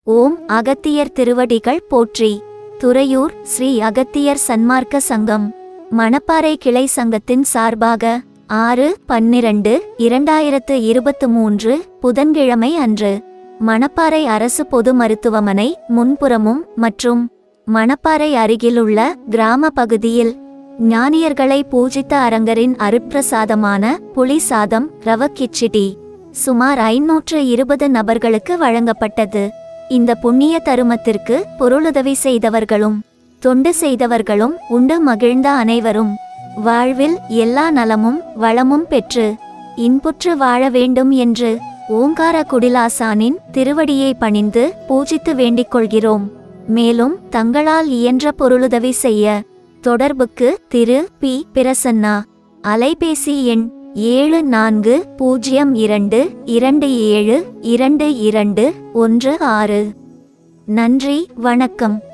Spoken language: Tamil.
ஓம் அகத்தியர் திருவடிகள் போற்றி துறையூர் ஸ்ரீ அகத்தியர் சன்மார்க்க சங்கம் மணப்பாறை கிளை சங்கத்தின் சார்பாக ஆறு பன்னிரண்டு இரண்டாயிரத்து இருபத்து மூன்று புதன்கிழமை அன்று மணப்பாறை அரசு பொது மருத்துவமனை முன்புறமும் மற்றும் மணப்பாறை அருகிலுள்ள கிராம பகுதியில் ஞானியர்களை பூஜித்த அரங்கரின் அருட்பிரசாதமான புளி சாதம் ரவ கிச்சிடி சுமார் ஐநூற்று இருபது நபர்களுக்கு வழங்கப்பட்டது இந்த புண்ணிய தருமத்திற்கு பொருளுதவி செய்தவர்களும் தொண்டு செய்தவர்களும் உண்டு மகிழ்ந்த அனைவரும் வாழ்வில் எல்லா நலமும் வளமும் பெற்று இன்புற்று வாழ வேண்டும் என்று ஓங்கார குடிலாசானின் திருவடியை பணிந்து பூஜித்து வேண்டிக் கொள்கிறோம் மேலும் தங்களால் இயன்ற பொருளுதவி செய்ய தொடர்புக்கு திரு பி பிரசன்னா அலைபேசி எண் ஏழு நான்கு பூஜ்ஜியம் இரண்டு இரண்டு ஏழு இரண்டு இரண்டு ஒன்று ஆறு நன்றி வணக்கம்